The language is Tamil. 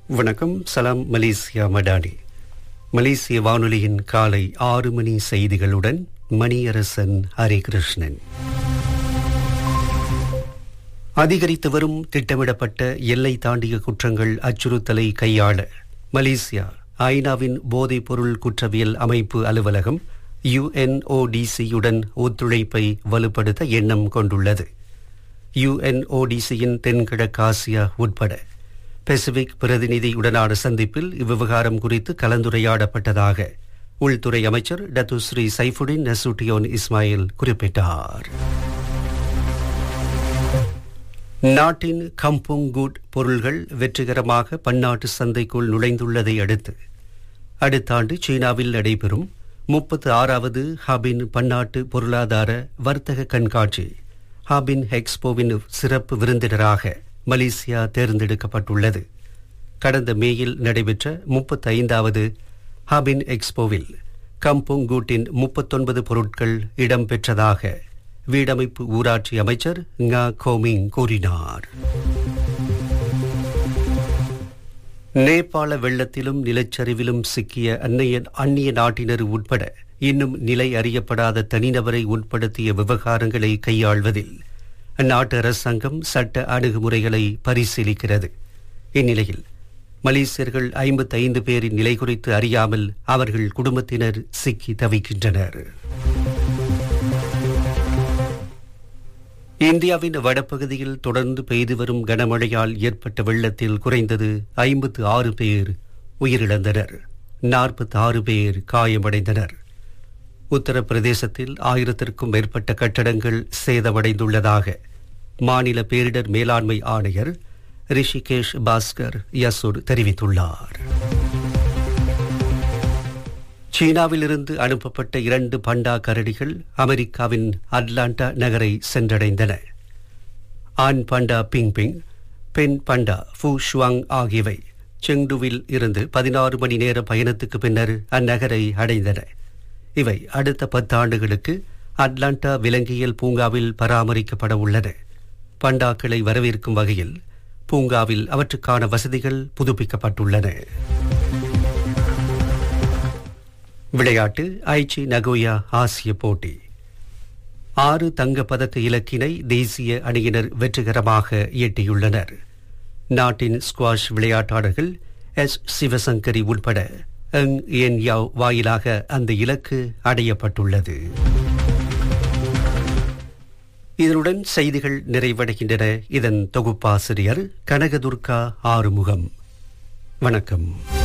வணக்கம் சலாம் மலேசியா மடானி மலேசிய வானொலியின் காலை ஆறு மணி செய்திகளுடன் மணியரசன் ஹரிகிருஷ்ணன் அதிகரித்து வரும் திட்டமிடப்பட்ட எல்லை தாண்டிய குற்றங்கள் அச்சுறுத்தலை கையாள மலேசியா ஐநாவின் போதைப்பொருள் குற்றவியல் அமைப்பு அலுவலகம் யுஎன்ஓடிசியுடன் ஒத்துழைப்பை வலுப்படுத்த எண்ணம் கொண்டுள்ளது யுஎன்ஓடிசியின் தென்கிழக்காசியா உட்பட பசிபிக் பிரதிநிதியுடனான சந்திப்பில் இவ்விவகாரம் குறித்து கலந்துரையாடப்பட்டதாக உள்துறை அமைச்சர் டத்துஸ்ரீ சைஃபுடின் நசூட்டியோன் இஸ்மாயில் குறிப்பிட்டார் நாட்டின் கம்புங் குட் பொருள்கள் வெற்றிகரமாக பன்னாட்டு சந்தைக்குள் நுழைந்துள்ளதை அடுத்து அடுத்த ஆண்டு சீனாவில் நடைபெறும் முப்பத்து ஆறாவது ஹாபின் பன்னாட்டு பொருளாதார வர்த்தக கண்காட்சி ஹாபின் எக்ஸ்போவின் சிறப்பு விருந்தினராக மலேசியா தேர்ந்தெடுக்கப்பட்டுள்ளது கடந்த மேயில் நடைபெற்ற முப்பத்தி ஐந்தாவது ஹாபின் எக்ஸ்போவில் கம்புங் கூட்டின் முப்பத்தொன்பது பொருட்கள் இடம்பெற்றதாக வீடமைப்பு ஊராட்சி அமைச்சர் ngா கோமிங் கூறினார் நேபாள வெள்ளத்திலும் நிலச்சரிவிலும் சிக்கிய அந்நிய அந்நிய நாட்டினர் உட்பட இன்னும் நிலை அறியப்படாத தனிநபரை உட்படுத்திய விவகாரங்களை கையாள்வதில் அந்நாட்டு அரசாங்கம் சட்ட அணுகுமுறைகளை பரிசீலிக்கிறது இந்நிலையில் மலேசியர்கள் ஐம்பத்தைந்து பேரின் நிலை குறித்து அறியாமல் அவர்கள் குடும்பத்தினர் சிக்கி தவிக்கின்றனர் இந்தியாவின் வடபகுதியில் தொடர்ந்து பெய்து வரும் கனமழையால் ஏற்பட்ட வெள்ளத்தில் குறைந்தது ஐம்பத்து ஆறு பேர் உயிரிழந்தனர் நாற்பத்தி ஆறு பேர் காயமடைந்தனர் உத்தரப்பிரதேசத்தில் ஆயிரத்திற்கும் மேற்பட்ட கட்டடங்கள் சேதமடைந்துள்ளதாக மாநில பேரிடர் மேலாண்மை ஆணையர் ரிஷிகேஷ் பாஸ்கர் யசூர் தெரிவித்துள்ளார் சீனாவிலிருந்து அனுப்பப்பட்ட இரண்டு பண்டா கரடிகள் அமெரிக்காவின் அட்லாண்டா நகரை சென்றடைந்தன ஆண் பண்டா பிங்பிங் பெண் பண்டா ஃபு ஷுவாங் ஆகியவை செங்டுவில் இருந்து பதினாறு மணி நேர பயணத்துக்கு பின்னர் அந்நகரை அடைந்தன இவை அடுத்த பத்தாண்டுகளுக்கு அட்லாண்டா விலங்கியல் பூங்காவில் பராமரிக்கப்பட உள்ளன பண்டாக்களை வரவேற்கும் வகையில் பூங்காவில் அவற்றுக்கான வசதிகள் புதுப்பிக்கப்பட்டுள்ளன விளையாட்டு ஐச்சி நகோயா ஆசிய போட்டி ஆறு தங்க பதக்க இலக்கினை தேசிய அணியினர் வெற்றிகரமாக எட்டியுள்ளனர் நாட்டின் ஸ்குவாஷ் விளையாட்டாளர்கள் எஸ் சிவசங்கரி உட்பட எங் என் யாவ் வாயிலாக அந்த இலக்கு அடையப்பட்டுள்ளது இதனுடன் செய்திகள் நிறைவடைகின்றன இதன் தொகுப்பாசிரியர் கனகதுர்கா ஆறுமுகம் வணக்கம்